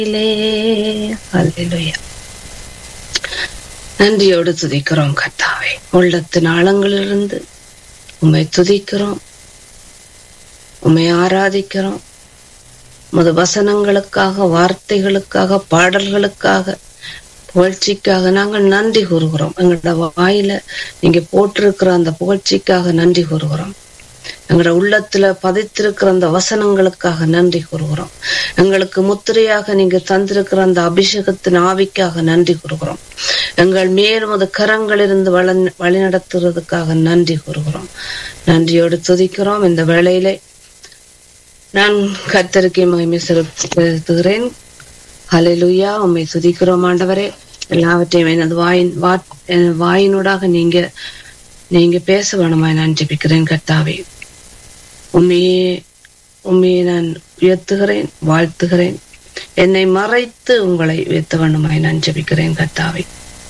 அல்லேலூயா நன்றியோடு துதிக்கிறோம் கத்தாவே உள்ளத்தின் ஆழங்களிலிருந்து உம்மை துதிக்கிறோம் உம்மை ஆராதிக்கிறோம் முது வசனங்களுக்காக வார்த்தைகளுக்காக பாடல்களுக்காக புகழ்ச்சிக்காக நாங்கள் நன்றி கூறுகிறோம் எங்களோட வாயில நீங்க போட்டிருக்கிற அந்த புகழ்ச்சிக்காக நன்றி கூறுகிறோம் எங்களோட உள்ளத்துல பதித்திருக்கிற அந்த வசனங்களுக்காக நன்றி கூறுகிறோம் எங்களுக்கு முத்திரையாக நீங்க தந்திருக்கிற அந்த அபிஷேகத்தின் ஆவிக்காக நன்றி கூறுகிறோம் எங்கள் மேல் முத கரங்களிலிருந்து வள வழிநடத்துறதுக்காக நன்றி கூறுகிறோம் நன்றியோடு துதிக்கிறோம் இந்த வேளையிலே நான் கர்த்தருக்கு மகிமை செலுத்துகிறேன் ஹalleluya உம்மை துதிக்கிறோம் ஆண்டவரே எல்லாவற்றையும் எனது வாயின் வா- எனது வாயினூடாக நீங்க நீங்க பேச வேணுமாய் நான் ஜெபிக்கிறேன் கர்த்தாவே உண்மையே உண்மையை நான் உயர்த்துகிறேன் வாழ்த்துகிறேன் என்னை மறைத்து உங்களை உயர்த்த வேண்டுமாய் நான் ஜெபிக்கிறேன் கர்த்தாவே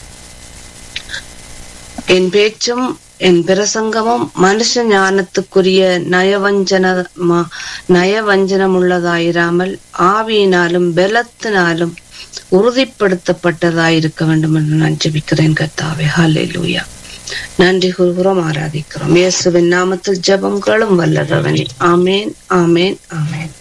என் பேச்சும் என் பிரசங்கமும் மனுஷ ஞானத்துக்குரிய நயவஞ்சன நயவஞ்சனம் உள்ளதாயிராமல் ஆவியினாலும் பலத்தினாலும் உறுதிப்படுத்தப்பட்டதாயிருக்க வேண்டும் என்று நான் ஜெபிக்கிறேன் கர்த்தாவே ஹalleluya நன்றி கூறுகிறோம் ஆராதிக்கிறோம் இயேசுவின் நாமத்தில் ஜெபங்களும் வல்லரவனே ஆமேன் ஆமேன் ஆமேன்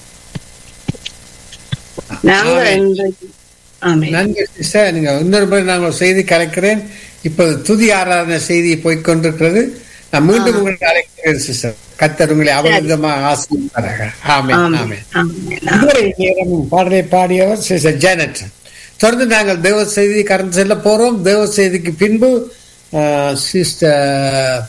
நாங்கள் ஆமென். இன்றைக்கு ஆமேன் நன்றி சிஸ்டர் நீங்க இன்னொரு முறை நான் ஒரு செய்தி கலைக்கிறேன் இப்போது துதி ஆராதனை செய்தி போய்க்கொண்டிருக்கிறது நான் மீண்டும் உங்களை அழைக்கிறேன் சிஸ்டர் கத்தர் உங்களை அபரிதமா ஆசீர்வதிப்பாராக ஆமென் ஆமேன் ஆமென் ஆமேன் இதுவரை நேரம் பாடலை பாடியவர் சிஸ்டர் ஜானட் தொடர்ந்து நாங்கள் தேவ செய்தி கடந்து செல்ல போறோம் தேவ செய்திக்கு பின்பு சிஸ்டர்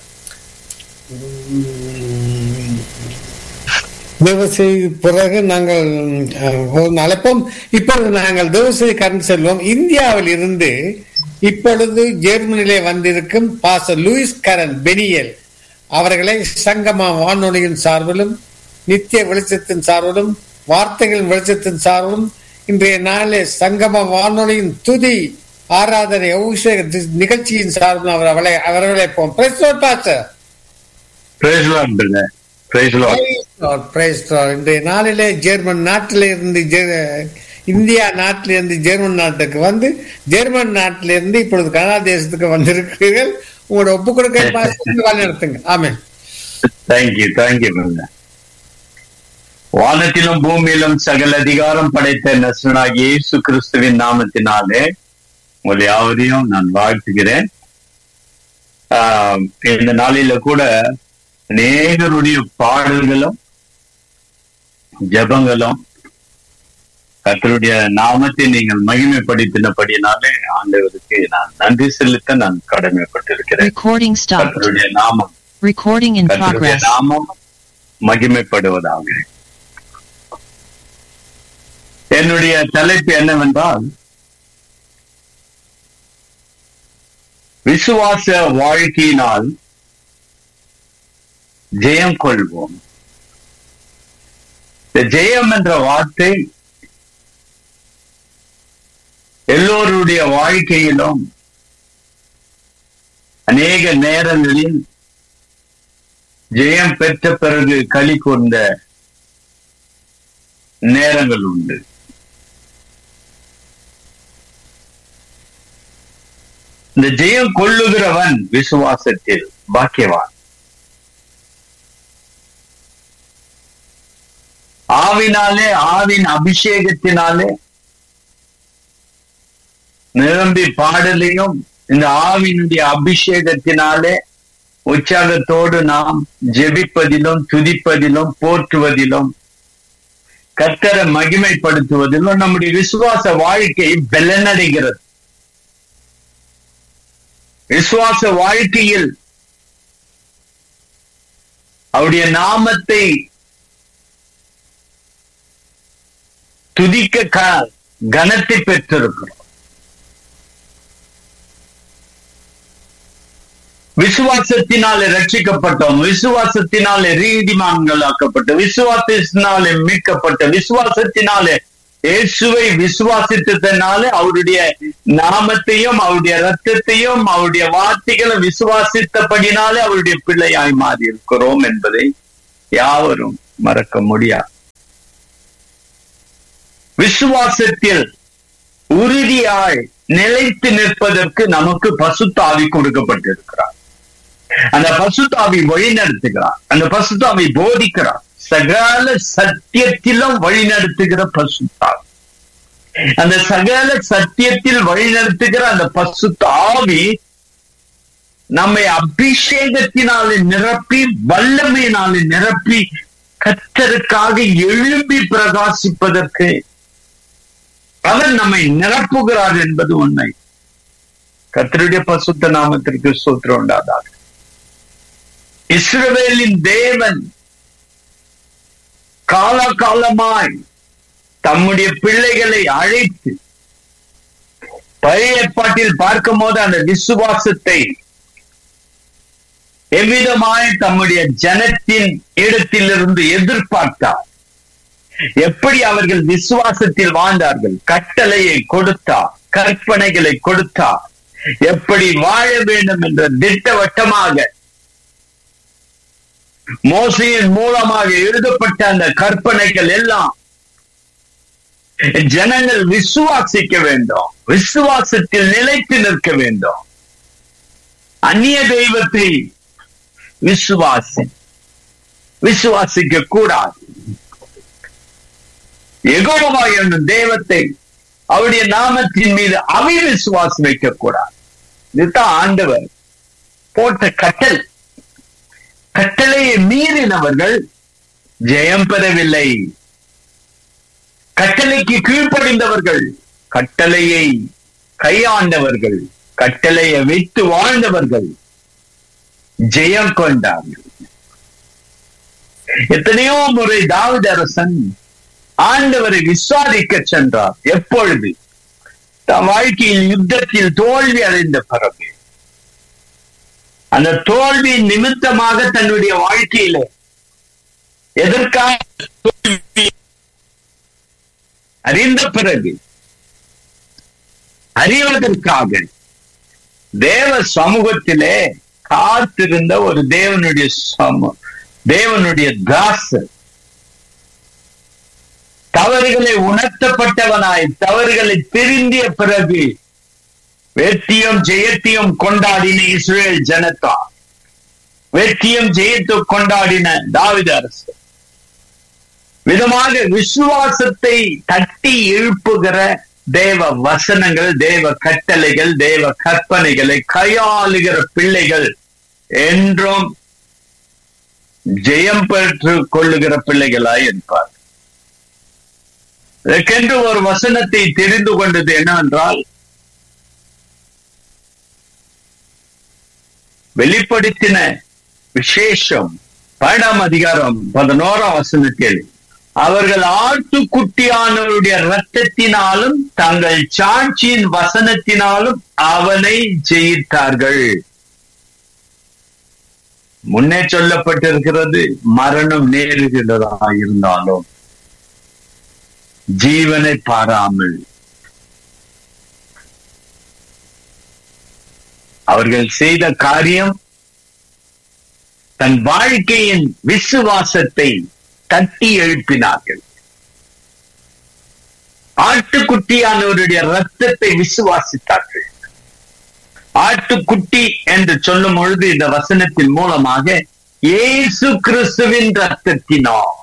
தேவ செய்தி பிறகு நாங்கள் அஹ், ஒரு அழைப்போம் இப்பொழுது நாங்கள் தேவ செய்தி கடந்து செல்வோம் இந்தியாவில் இருந்து இப்பொழுது ஜெர்மனியிலே வந்திருக்கும் பாச லூயிஸ் கரன் பெனியல் அவர்களை சங்கமா வானொலியின் சார்பிலும் நித்திய வெளிச்சத்தின் சார்பிலும் வார்த்தைகளின் வெளிச்சத்தின் சார்பிலும் இன்றைய நாளிலே சங்கம வானொலியின் துதி ஆராதனை அபிஷேக தி- நிகழ்ச்சியின் சார்பிலும் அவர் அவளை அவர்களை போம் pastor Praise Lord, brother. Praise Lord. Praise Lord, praise Lord. இன்றைய நாளிலே ஜெர்மன் நாட்டில இருந்து ஜெ- இந்தியா நாட்டில இருந்து ஜெர்மன் நாட்டுக்கு வந்து ஜெர்மன் நாட்டில இருந்து இப்பொழுது கனடா தேசத்துக்கு வந்திருக்கிறீர்கள் உங்களோட ஒப்பு கொடுக்க வழி நடத்துங்க ஆமென் Thank you, thank you, brother. வானத்திலும் பூமியிலும் சகல அதிகாரம் படைத்த நசனாகிய இயேசு கிறிஸ்துவின் நாமத்தினாலே உங்களை யாவரையும் நான் வாழ்த்துகிறேன் ஆஹ், இந்த நாளில கூட அநேகருடைய பாடல்களும் ஜெபங்களும் கர்த்தருடைய நாமத்தை நீங்கள் மகிமைப்படுத்தினபடினாலே ஆண்டவருக்கு நான் நன்றி செலுத்த நான் கடமைப்பட்டிருக்கிறேன் Recording stopped. கர்த்தருடைய நாமம் Recording in கர்த்தருடைய progress. நாமம் மகிமைப்படுவதாக என்னுடைய தலைப்பு என்னவென்றால் விசுவாச வாழ்க்கையினால் ஜெயம் கொள்வோம் இந்த ஜெயம் என்ற வார்த்தை எல்லோருடைய வாழ்க்கையிலும் அநேக நேரங்களில் ஜெயம் பெற்ற பிறகு களி கொண்ட நேரங்கள் உண்டு இந்த ஜெயம் கொள்ளுகிறவன் விசுவாசத்தில் பாக்கியவான் ஆவினாலே ஆவின் அபிஷேகத்தினாலே நிரம்பி பாடலையும் இந்த ஆவினுடைய அபிஷேகத்தினாலே உற்சாகத்தோடு நாம் ஜெபிப்பதிலும் துதிப்பதிலும் போற்றுவதிலும் கர்த்தரை மகிமைப்படுத்துவதிலும் நம்முடைய விசுவாச வாழ்க்கை பலனடைகிறது விசுவாச வாழ்க்கையில் அவருடைய நாமத்தை துதிக்க க- கனத்தை பெற்றிருக்கிறோம் விசுவாசத்தினாலே ரட்சிக்கப்பட்டோம் விசுவாசத்தினாலே நீதிமான்களாக்கப்பட்ட விசுவாசத்தினாலே மீட்கப்பட்ட விசுவாசத்தினாலே இயேசுவை விசுவாசித்ததனாலே அவருடைய நாமத்தையும் அவருடைய ரத்தத்தையும் அவருடைய வார்த்தைகளை விசுவாசித்தபடினாலே அவருடைய பிள்ளையாய் மாறி இருக்கிறோம் என்பதை யாவரும் மறக்க முடியாது விசுவாசத்தில் உறுதியாய் நிலைத்து நிற்பதற்கு நமக்கு பசுத்தாவி கொடுக்கப்பட்டிருக்கிறார் அந்த பசுத்தாவி வழிநடத்துகிறார் அந்த பசுத்தாவி போதிக்கிறார் சகல சத்தியத்திலும் வழிநடத்துகிற பசுத்தாவி அந்த சகல சத்தியத்தில் வழிநடத்துகிற அந்த பசுத்தாவி நம்மை அபிஷேகத்தினாலே நிரப்பி வல்லமையினாலே நிரப்பி கத்தருக்காக எழும்பி பிரகாசிப்பதற்கு அவர் நம்மை நிரப்புகிறார் என்பது உண்மை கத்தருடைய பசுத்த நாமத்திற்கு சூத்திரம் உண்டாதாக இஸ்ரவேலின் தேவன் காலகாலமாய் தம்முடைய பிள்ளைகளை அழைத்து பழைய ஏற்பாட்டில் பார்க்கும் போது அந்த விசுவாசத்தை எவ்விதமாய் தம்முடைய ஜனத்தின் இடத்திலிருந்து எதிர்பார்த்தார் எப்படி அவர்கள் விசுவாசத்தில் வாழ்ந்தார்கள் கட்டளையை கொடுத்தார் கற்பனைகளை கொடுத்தார் எப்படி வாழ வேண்டும் என்ற திட்டவட்டமாக மோசையின் மூலமாக எழுதப்பட்ட அந்த கற்பனைகள் எல்லாம் ஜனங்கள் விசுவாசிக்க வேண்டும் விசுவாசத்தில் நிலைத்து நிற்க வேண்டும் அந்நிய தெய்வத்தை விசுவாசி விசுவாசிக்க கூடாது எகோவா என்னும் தெய்வத்தை அவருடைய நாமத்தின் மீது அவை விசுவாசம் வைக்க கூடாது இதுதான் ஆண்டவர் போட்ட கட்டல் கட்டளையை மீறினவர்கள் ஜெயம் பெறவில்லை கட்டளைக்கு கீழ்ப்படிந்தவர்கள் கட்டளையை கையாண்டவர்கள் கட்டளையை வைத்து வாழ்ந்தவர்கள் ஜெயம் கொண்டார்கள் எத்தனையோ முறை தாவித அரசன் ஆண்டவரை விசாரிக்க சென்றார் எப்பொழுது தன் வாழ்க்கையில் யுத்தத்தில் தோல்வி அடைந்த பிறகு அந்த தோல்வி நிமித்தமாக தன்னுடைய வாழ்க்கையில எதற்காக தோல்வி அறிந்த பிறகு அறிவதற்காக தேவ சமூகத்திலே காத்திருந்த ஒரு தேவனுடைய சம தேவனுடைய தாசர் தவறுகளை உணர்த்தப்பட்டவனாய் தவறுகளை திருந்திய பிறகு வெற்றியும் ஜெயத்தையும் கொண்டாடின இஸ்ரேல் ஜனதா வெற்றியும் ஜெயத்தை கொண்டாடின தாவித அரசு விதமாக விசுவாசத்தை தட்டி எழுப்புகிற தேவ வசனங்கள் தேவ கட்டளைகள் தேவ கற்பனைகளை கையாளுகிற பிள்ளைகள் என்றும் ஜெயம் பெற்று கொள்ளுகிற பிள்ளைகளாய் இருப்பார் இதற்கென்று ஒரு வசனத்தை தெரிந்து கொண்டது என்னவென்றால் வெளிப்படுத்தின விசேஷம் பன்னெண்டாம் அதிகாரம் பதினோராம் வசனத்தில் அவர்கள் ஆட்டுக்குட்டியானவருடைய ரத்தத்தினாலும் தங்கள் சாட்சியின் வசனத்தினாலும் அவனை ஜெயித்தார்கள் முன்னே சொல்லப்பட்டிருக்கிறது மரணம் நேருகிறதா இருந்தாலும் ஜீவனை பாராமல் அவர்கள் செய்த காரியம் தன் வாழ்க்கையின் விசுவாசத்தை தட்டி எழுப்பினார்கள் ஆட்டுக்குட்டியானவருடைய ரத்தத்தை விசுவாசித்தார்கள் ஆட்டுக்குட்டி என்று சொல்லும் பொழுது இந்த வசனத்தின் மூலமாக இயேசு கிறிஸ்துவின் ரத்தத்தினால்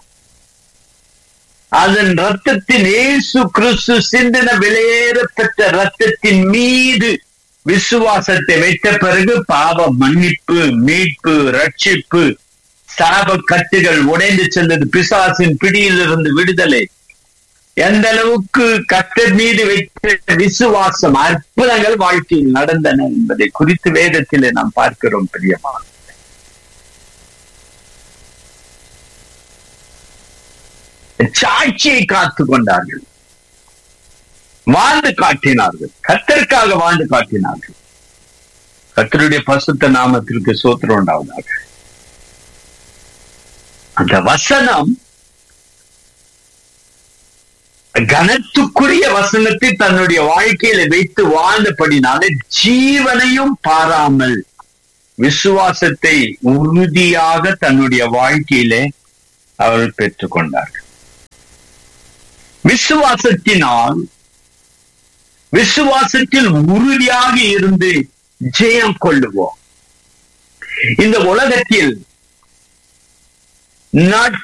அதன் ரத்தத்தின் இயேசு கிறிஸ்து சிந்தின வெளியேற பெற்ற ரத்தத்தின் மீது விசுவாசத்தை வைத்த பிறகு பாவ மன்னிப்பு மீட்பு ரட்சிப்பு சாப கட்டுகள் உடைந்து சென்றது பிசாசின் பிடியிலிருந்து விடுதலை எந்த அளவுக்கு கத்தர் மீது வைத்த விசுவாசம் அற்புதங்கள் வாழ்க்கையில் நடந்தன என்பதை குறித்து வேதத்திலே நாம் பார்க்கிறோம் பிரியமான சாட்சியை காத்து கொண்டார்கள் வாழ்ந்து காட்டினார்கள் கத்தருக்காக வாழ்ந்து காட்டினார்கள் கத்தருடைய பசுத்த நாமத்திற்கு சோத்திரம் உண்டாவதாக அந்த வசனம் கனத்துக்குரிய வசனத்தை தன்னுடைய வாழ்க்கையில வைத்து வாழ்ந்தபடினாலே ஜீவனையும் பாராமல் விசுவாசத்தை உறுதியாக தன்னுடைய வாழ்க்கையிலே அவர்கள் பெற்றுக்கொண்டார்கள் விசுவாசத்தினால் விசுவாசத்தில் உறுதியாக இருந்து ஜெயம் கொள்ளுவோம் இந்த உலகத்தில் நாட்